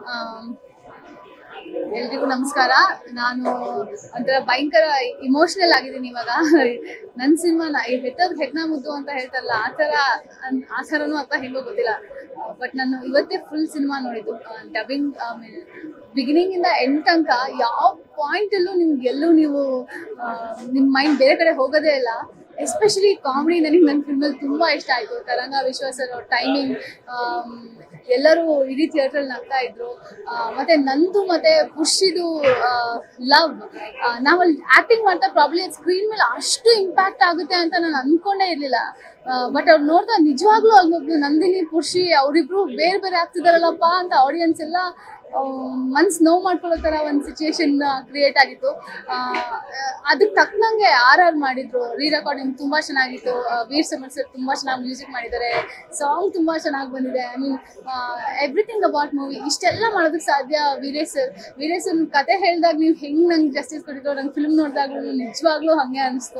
ಎಲ್ರಿಗೂ ನಮಸ್ಕಾರ ನಾನು ಒಂಥರ ಭಯಂಕರ ಇಮೋಷನಲ್ ಆಗಿದ್ದೀನಿ ಇವಾಗ ನನ್ನ ಸಿನಿಮಾನ ಈ ಹೆತ್ತದ್ ಹೆಗ್ನ ಮುದ್ದು ಅಂತ ಹೇಳ್ತಾರಲ್ಲ ಆ ಥರ ಅನ್- ಆ ಥರನೂ ಅಥವಾ ಹೆಂಗೋ ಗೊತ್ತಿಲ್ಲ ಬಟ್ ನಾನು ಇವತ್ತೇ ಫುಲ್ ಸಿನಿಮಾ ನೋಡಿದ್ದು ಡಬ್ಬಿಂಗ್ ಬಿಗಿನಿಂಗ್ ಇಂದ ಎಂಡ್ ತನಕ ಯಾವ ಪಾಯಿಂಟ್ ಅಲ್ಲೂ ನಿಮ್ಗೆ ಎಲ್ಲೂ ನೀವು ಆ, ನಿಮ್ ಮೈಂಡ್ ಬೇರೆ ಕಡೆ ಹೋಗೋದೇ ಇಲ್ಲ ಎಸ್ಪೆಷಲಿ ಕಾಮಿಡಿ ನನಗೆ ನನ್ನ ಫಿಲ್ಮಲ್ಲಿ ತುಂಬಾ ಇಷ್ಟ ಆಯ್ತು ತರಂಗ ವಿಶ್ವಾಸರ್ ಅವ್ರ ಟೈಮಿಂಗ್ ಎಲ್ಲರೂ ಇಡೀ ಥಿಯೇಟ್ರಲ್ಲಿ ನಗ್ತಾ ಇದ್ರು ಆ, ಮತ್ತೆ ನಂದು ಮತ್ತೆ ಪುಷಿದು ಲವ್ ನಾವಲ್ಲಿ ಆಕ್ಟಿಂಗ್ ಮಾಡ್ತಾ ಪ್ರಾಬ್ಲಿ ಸ್ಕ್ರೀನ್ ಮೇಲೆ ಅಷ್ಟು ಇಂಪ್ಯಾಕ್ಟ್ ಆಗುತ್ತೆ ಅಂತ ನಾನು ಅನ್ಕೊಂಡೇ ಇರ್ಲಿಲ್ಲ ಬಟ್ ಅವ್ರು ನೋಡ್ತಾ ನಿಜವಾಗ್ಲೂ ಅಲ್ಲೊಬ್ಳು ನಂದಿನಿ ಪುಷಿ ಅವರಿಬ್ರು ಬೇರೆ ಬೇರೆ ಆಗ್ತಿದಾರಲ್ಲಪ್ಪ ಅಂತ ಆಡಿಯನ್ಸ್ ಎಲ್ಲ ಮನ್ಸ್ ನೋವು ಮಾಡ್ಕೊಳ್ಳೋ ತರ ಒಂದು ಸಿಚುವೇಶನ್ ಕ್ರಿಯೇಟ್ ಆಗಿತ್ತು ಆ, ಅದಕ್ಕೆ ತಕ್ಕನಂಗೆ ಆರ್ ಆರ್ ಮಾಡಿದ್ರು ರೀ ರೆಕಾರ್ಡಿಂಗ್ ತುಂಬಾ ಚೆನ್ನಾಗಿತ್ತು ಆ, ವೀರ್ ಸಮರ್ ಸರ್ ತುಂಬಾ ಚೆನ್ನಾಗಿ ಮ್ಯೂಸಿಕ್ ಮಾಡಿದ್ದಾರೆ ಸಾಂಗ್ ತುಂಬಾ ಚೆನ್ನಾಗಿ ಬಂದಿದೆ I mean everything about movie ಇಷ್ಟೆಲ್ಲ ಮಾಡೋದಕ್ಕೆ ಸಾಧ್ಯ ವೀರೇಶ್ ಸರ್ ವೀರೇಶ್ ಸರ್ ಕತೆ ಹೇಳಿದಾಗ ನೀವು ಹೆಂಗ್ ನಂಗೆ ಜಸ್ಟಿಸ್ ಕೊಟ್ಟಿದ್ರು ನಂಗೆ ಫಿಲ್ಮ್ ನೋಡಿದಾಗ್ಲೂ ನಿಜವಾಗ್ಲೂ ಹಂಗೆ ಅನಿಸ್ತು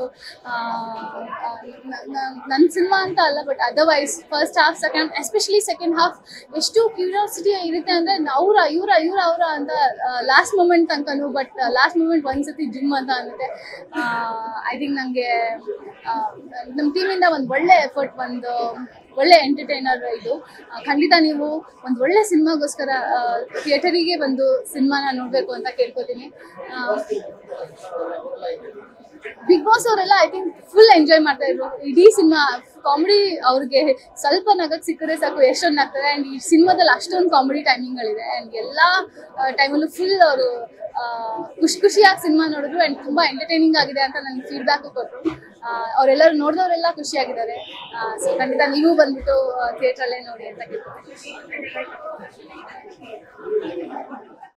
ನನ್ನ ಸಿನಿಮಾ ಅಂತ ಅಲ್ಲ but otherwise first half second especially second half ಎಷ್ಟು ಕ್ಯೂರಿಯಾಸಿಟಿ ಇರುತ್ತೆ ಅಂದ್ರೆ ಅವ್ರ ಇವ್ರ ಇವ್ರ ಅವರ ಅಂತ ಲಾಸ್ಟ್ ಮೂಮೆಂಟ್ ತನಕನು ಬಟ್ ಲಾಸ್ಟ್ ಮೂಮೆಂಟ್ ಒಂದ್ಸತಿ ಜಿಮ್ ಅಂತ ಅನ್ನುತ್ತೆ ಐ ಥಿಂಕ್ ನನಗೆ ನಮ್ಮ ಟೀಮಿಂದ ಒಂದು ಒಳ್ಳೆ ಎಫರ್ಟ್ ಒಂದು ಒಳ್ಳೆ ಎಂಟರ್ಟೈನರ್ ಇದು ಆ, ಖಂಡಿತ ನೀವು ಒಂದು ಒಳ್ಳೆ ಸಿನಿಮಾಗೋಸ್ಕರ ಥಿಯೇಟರಿಗೆ ಬಂದು ಸಿನಿಮಾನ ನೋಡಬೇಕು ಅಂತ ಕೇಳ್ಕೊತೀನಿ ಬಿಗ್ ಬಾಸ್ ಅವರೆಲ್ಲ ಐ ಥಿಂಕ್ ಫುಲ್ ಎಂಜಾಯ್ ಮಾಡ್ತಾ ಇದ್ರು ಇಡೀ ಸಿನಿಮಾ ಕಾಮಿಡಿ ಅವ್ರಿಗೆ ಸ್ವಲ್ಪ ನಗಕ್ ಸಿಕ್ಕರೆ ಸಾಕು ಎಷ್ಟೊಂದು ಆಗ್ತದೆ ಆ್ಯಂಡ್ ಈ ಸಿನಿಮಾದಲ್ಲಿ ಅಷ್ಟೊಂದು ಕಾಮಿಡಿ ಟೈಮಿಂಗ್ಗಳಿದೆ ಆ್ಯಂಡ್ ಎಲ್ಲ ಟೈಮಲ್ಲೂ ಫುಲ್ ಅವರು ಖುಷಿ ಖುಷಿಯಾಗಿ ಸಿನಿಮಾ ನೋಡಿದ್ರು ಆ್ಯಂಡ್ ತುಂಬ ಎಂಟರ್ಟೈನಿಂಗ್ ಆಗಿದೆ ಅಂತ ನನಗೆ ಫೀಡ್ಬ್ಯಾಕ್ ಕೊಟ್ಟರು ಅವರೆಲ್ಲರೂ ನೋಡಿದವರೆಲ್ಲ ಖುಷಿಯಾಗಿದ್ದಾರೆ ಸೊ ಖಂಡಿತ ನೀವು ಬಂದ್ಬಿಟ್ಟು ಥಿಯೇಟ್ರಲ್ಲೇ ನೋಡಿ ಅಂತ ಕೇಳ್ತೀನಿ